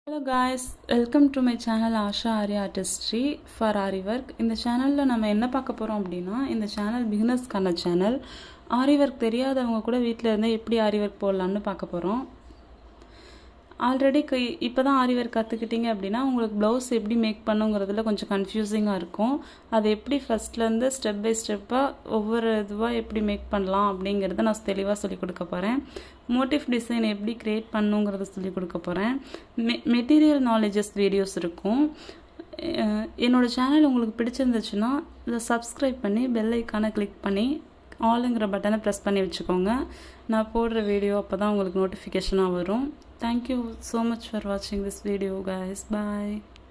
hello guys welcome to my channel Asha Arya artistry for aari work இந்த சேனலில் நம்ம என்ன பார்க்க போகிறோம் அப்படின்னா இந்த சேனல் பிகினர்ஸ்க்கான சேனல் ஆரி ஒர்க் தெரியாதவங்க கூட வீட்டில் இருந்தே எப்படி ஆரி ஒர்க் போடலான்னு பார்க்க போகிறோம் ஆல்ரெடி இப்போ தான் ஆரி ஒர்க் கற்றுக்கிட்டீங்க அப்படின்னா உங்களுக்கு ப்ளவுஸ் எப்படி மேக் பண்ணுங்கிறதுல கொஞ்சம் கன்ஃபியூசிங்காக இருக்கும் அது எப்படி ஃபஸ்ட்லேருந்து ஸ்டெப் பை ஸ்டெப்பாக ஒவ்வொரு இதுவாக எப்படி மேக் பண்ணலாம் அப்படிங்கிறத நான் தெளிவாக சொல்லிக் கொடுக்க போகிறேன் மோட்டிவ் டிசைன் எப்படி க்ரியேட் பண்ணுங்கிறத சொல்லிக் கொடுக்க போகிறேன் மெ மெட்டீரியல் நாலேஜஸ் வீடியோஸ் இருக்கும் என்னோடய சேனல் உங்களுக்கு பிடிச்சிருந்துச்சுன்னா இதை சப்ஸ்கிரைப் பண்ணி பெல் ஐக்கானை கிளிக் பண்ணி ஆளுங்கிற பட்டனை ப்ரெஸ் பண்ணி வச்சுக்கோங்க நான் போடுற வீடியோ அப்போ தான் உங்களுக்கு நோட்டிஃபிகேஷனாக வரும் தேங்க்யூ ஸோ மச் ஃபார் வாட்சிங் திஸ் வீடியோ கைஸ் பாய்